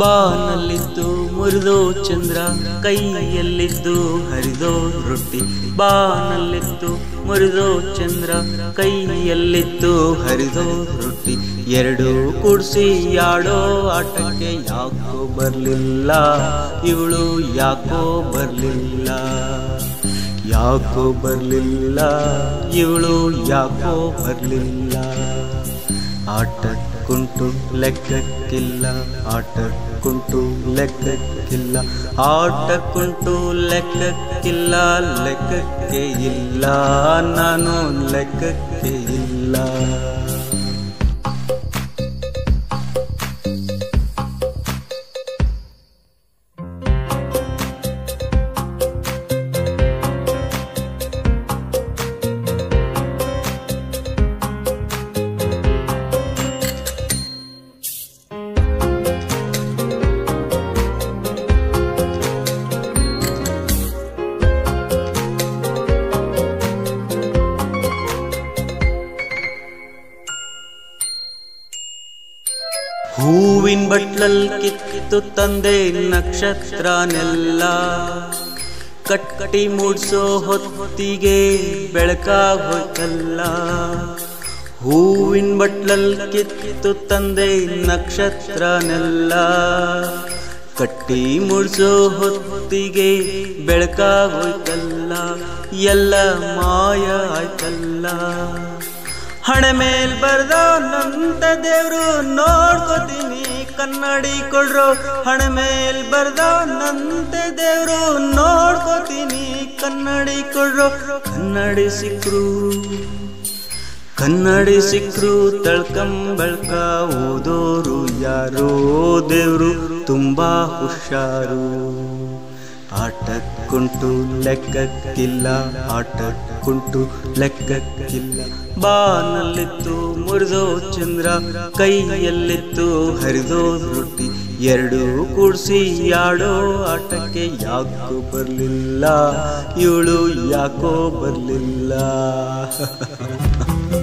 ಬಾನಲ್ಲಿದ್ದು ಮುರಿದೋ ಚಂದ್ರ ಕೈಯಲ್ಲಿದ್ದು ಹರಿದೋ ರೊಟ್ಟಿ ಬಾನಲ್ಲಿದ್ದು ಮುರಿದೋ ಚಂದ್ರ ಕೈಯಲ್ಲಿದ್ದು ಹರಿದೋ ರೊಟ್ಟಿ ಎರಡು ಕೂಡಿಸಿ ಆಡೋ ಆಟಕ್ಕೆ ಯಾಕೋ ಬರ್ಲಿಲ್ಲ ಇವಳು ಯಾಕೋ ಬರ್ಲಿಲ್ಲ ಯಾಕೋ ಬರ್ಲಿಲ್ಲ ಇವಳು ಯಾಕೋ ಬರ್ಲಿಲ್ಲ ಆಟಕ್ಕುಂಟು ಲೆಕ್ಕಕ್ಕಿಲ್ಲ ಆಟಕ್ಕುಂಟು ಲೆಕ್ಕಕ್ಕಿಲ್ಲ ಆಟಕ್ಕುಂಟು ಲೆಕ್ಕಕ್ಕಿಲ್ಲ ಲೆಕ್ಕಕ್ಕೆ ಇಲ್ಲ ನಾನು ಲೆಕ್ಕಕ್ಕೆ ಇಲ್ಲ ಹೂವಿನ ಬಟ್ಲಲ್ ಕಿತ್ತು ತಂದೆ ನಕ್ಷತ್ರನೆಲ್ಲ ಕಟ್ಕಟಿ ಮೂಡ್ಸೋ ಹೊತ್ತಿಗೆ ಬೆಳಕಾಗ್ ಹೋಯ್ತಲ್ಲ ಹೂವಿನ ಬಟ್ಲಲ್ ಕಿತ್ತು ತಂದೆ ನಕ್ಷತ್ರನೆಲ್ಲ ಕಟ್ಟಿ ಮುಡ್ಸೋ ಹೊತ್ತಿಗೆ ಬೆಳಕಾಗ್ ಹೋಯ್ತಲ್ಲ ಎಲ್ಲ ಮಾಯ ಆಯ್ತಲ್ಲ ಹಣೆ ಮೇಲ್ ಬರ್ದೋ ನಂತ ದೇವ್ರು ನೋಡ್ಕೋತೀನಿ ಕನ್ನಡಿ ಕೊಡ್ರೋ ಹಣೆ ಮೇಲ್ ಬರ್ದೋ ನಂತೆ ದೇವ್ರು ನೋಡ್ಕೋತೀನಿ ಕನ್ನಡಿ ಕೊಡ್ರೋ ಕನ್ನಡಿ ಸಿಕ್ರು ಕನ್ನಡಿ ಸಿಕ್ರು ತಳ್ಕಂ ಬೆಳ್ಕ ಓದೋರು ಯಾರೋ ದೇವ್ರು ತುಂಬಾ ಹುಷಾರು ಆಟಕ್ಕುಂಟು ಲೆಕ್ಕಕ್ಕಿಲ್ಲ ಆಟಕ್ಕುಂಟು ಲೆಕ್ಕಕ್ಕಿಲ್ಲ ಬಾನಲ್ಲಿತ್ತು ಮುರಿದೋ ಚಂದ್ರ ಕೈಯಲ್ಲಿತ್ತು ಹರಿದೋ ರೊಟ್ಟಿ ಎರಡು ಕೂಡಿಸಿ ಆಡೋ ಆಟಕ್ಕೆ ಯಾಕೋ ಬರ್ಲಿಲ್ಲ ಇವಳು ಯಾಕೋ ಬರ್ಲಿಲ್ಲ